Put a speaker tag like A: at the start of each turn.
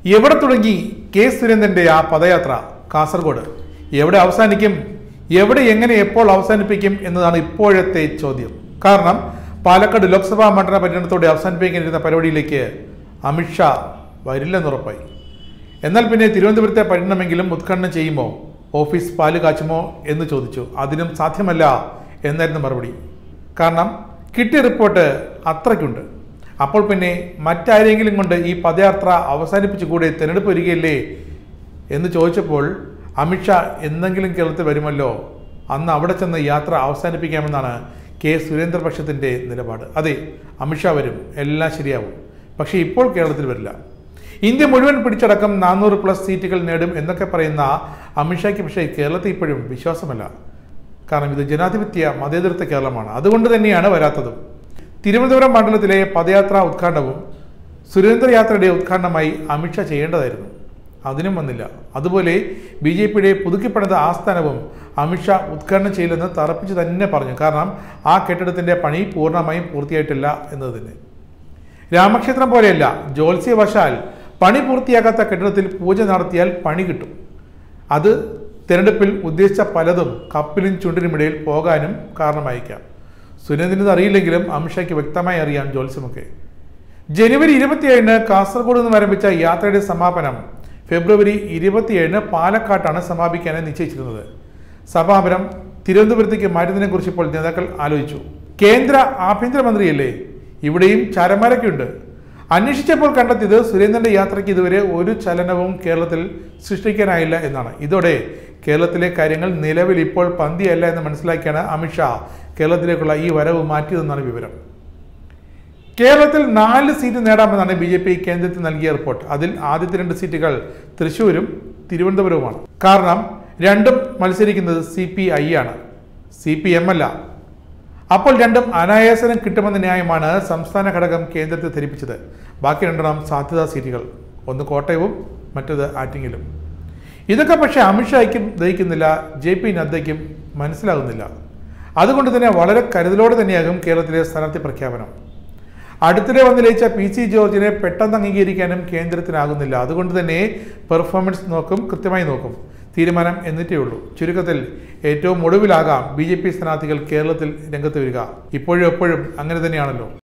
A: എവിടെ തുടങ്ങി കെ സുരേന്ദ്രന്റെ ആ പദയാത്ര കാസർഗോഡ് എവിടെ അവസാനിക്കും എവിടെ എങ്ങനെ എപ്പോൾ അവസാനിപ്പിക്കും എന്നതാണ് ഇപ്പോഴത്തെ ചോദ്യം കാരണം പാലക്കാട് ലോക്സഭാ മണ്ഡല പര്യടനത്തോടെ അവസാനിപ്പിക്കാനിരുന്ന പരിപാടിയിലേക്ക് അമിത്ഷാ വരില്ലെന്നുറപ്പായി എന്നാൽ പിന്നെ തിരുവനന്തപുരത്തെ പര്യടനമെങ്കിലും ഉദ്ഘാടനം ചെയ്യുമോ ഓഫീസ് പാല് കാച്ചുമോ എന്ന് ചോദിച്ചു അതിനും സാധ്യമല്ല എന്നായിരുന്നു മറുപടി കാരണം കിട്ടിയ റിപ്പോർട്ട് അത്രയ്ക്കുണ്ട് അപ്പോൾ പിന്നെ മറ്റാരെങ്കിലും കൊണ്ട് ഈ പദയാത്ര അവസാനിപ്പിച്ചുകൂടെ തിരഞ്ഞെടുപ്പ് വരികയല്ലേ എന്ന് ചോദിച്ചപ്പോൾ അമിത്ഷാ എന്തെങ്കിലും കേരളത്തിൽ വരുമല്ലോ അന്ന് അവിടെ ചെന്ന് യാത്ര അവസാനിപ്പിക്കാമെന്നാണ് കെ സുരേന്ദ്രപക്ഷത്തിൻ്റെ നിലപാട് അതെ അമിത്ഷാ വരും എല്ലാം ശരിയാവും പക്ഷേ ഇപ്പോൾ കേരളത്തിൽ വരില്ല ഇന്ത്യ മുഴുവൻ പിടിച്ചടക്കം നാനൂറ് പ്ലസ് സീറ്റുകൾ നേടും എന്നൊക്കെ പറയുന്ന അമിത്ഷായ്ക്ക് പക്ഷേ കേരളത്തിൽ ഇപ്പോഴും വിശ്വാസമല്ല കാരണം ഇത് ജനാധിപത്യ മതേതരത്വ കേരളമാണ് അതുകൊണ്ട് തന്നെയാണ് വരാത്തതും തിരുവനന്തപുരം മണ്ഡലത്തിലെ പദയാത്രാ ഉദ്ഘാടനവും സുരേന്ദ്രയാത്രയുടെ ഉദ്ഘാടനമായി അമിത്ഷാ ചെയ്യേണ്ടതായിരുന്നു അതിനും വന്നില്ല അതുപോലെ ബി ജെ പിയുടെ പുതുക്കിപ്പണിത ആസ്ഥാനവും അമിത്ഷാ ഉദ്ഘാടനം ചെയ്യില്ലെന്ന് തറപ്പിച്ച് തന്നെ പറഞ്ഞു കാരണം ആ കെട്ടിടത്തിന്റെ പണി പൂർണ്ണമായും പൂർത്തിയായിട്ടില്ല എന്നത് തന്നെ രാമക്ഷേത്രം പോലെയല്ല ജ്യോത്സ്യവശാൽ പണി പൂർത്തിയാകാത്ത കെട്ടിടത്തിൽ പൂജ നടത്തിയാൽ പണി കിട്ടും അത് തിരഞ്ഞെടുപ്പിൽ ഉദ്ദേശിച്ച പലതും കപ്പിലും ചുണ്ടിനുമിടയിൽ പോകാനും കാരണമായേക്കാം സുരേന്ദ്രന് അറിയില്ലെങ്കിലും അമിത്ഷായ്ക്ക് വ്യക്തമായി അറിയാം ജ്യോത്സ്യമൊക്കെ ജനുവരി ഇരുപത്തിയേഴിന് കാസർഗോഡ് നിന്ന് ആരംഭിച്ച യാത്രയുടെ സമാപനം ഫെബ്രുവരി ഇരുപത്തിയേഴിന് പാലക്കാട്ടാണ് സമാപിക്കാനായി നിശ്ചയിച്ചിരുന്നത് സമാപനം തിരുവനന്തപുരത്തേക്ക് മാറ്റുന്നതിനെക്കുറിച്ച് ഇപ്പോൾ നേതാക്കൾ ആലോചിച്ചു കേന്ദ്ര ആഭ്യന്തരമന്ത്രിയല്ലേ ഇവിടെയും ചരമരക്കുണ്ട് അന്വേഷിച്ചപ്പോൾ കണ്ടെത്തിയത് സുരേന്ദ്രന്റെ യാത്രയ്ക്ക് ഇതുവരെ ഒരു ചലനവും കേരളത്തിൽ സൃഷ്ടിക്കാനായില്ല എന്നാണ് ഇതോടെ കേരളത്തിലെ കാര്യങ്ങൾ നിലവിൽ ഇപ്പോൾ പന്തിയല്ല എന്ന് മനസ്സിലാക്കിയാണ് അമിത്ഷാ കേരളത്തിലേക്കുള്ള ഈ വരവ് മാറ്റിയതെന്നാണ് വിവരം കേരളത്തിൽ നാല് സീറ്റ് നേടാമെന്നാണ് ബി ജെ പി കേന്ദ്രത്തിൽ നൽകിയ റിപ്പോർട്ട് അതിൽ ആദ്യത്തെ രണ്ട് സീറ്റുകൾ തൃശൂരും തിരുവനന്തപുരവുമാണ് കാരണം രണ്ടും മത്സരിക്കുന്നത് സി പി ഐ ആണ് സി പി എം അല്ല അപ്പോൾ രണ്ടും അനായാസനം കിട്ടുമെന്ന ന്യായമാണ് സംസ്ഥാന ഘടകം കേന്ദ്രത്തെ ധരിപ്പിച്ചത് ബാക്കി രണ്ടെണ്ണം സാധ്യതാ സീറ്റുകൾ ഒന്ന് കോട്ടയവും മറ്റത് ആറ്റിങ്ങിലും ഇതൊക്കെ പക്ഷേ അമിത്ഷായ്ക്കും ദഹിക്കുന്നില്ല ജെ പി നദ്ദയ്ക്കും മനസ്സിലാകുന്നില്ല അതുകൊണ്ട് തന്നെ വളരെ കരുതലോടെ തന്നെയാകും കേരളത്തിലെ സ്ഥാനാർത്ഥി പ്രഖ്യാപനം അടുത്തിടെ വന്ന് ലയിച്ച പി സി ജോർജിനെ പെട്ടെന്ന് അംഗീകരിക്കാനും കേന്ദ്രത്തിനാകുന്നില്ല അതുകൊണ്ട് തന്നെ പെർഫോമൻസ് നോക്കും കൃത്യമായി നോക്കും തീരുമാനം എന്നിട്ടേ ഉള്ളൂ ചുരുക്കത്തിൽ ഏറ്റവും ഒടുവിലാകാം ബി ജെ പി സ്ഥാനാർത്ഥികൾ കേരളത്തിൽ രംഗത്ത് വരിക ഇപ്പോഴും എപ്പോഴും അങ്ങനെ തന്നെയാണല്ലോ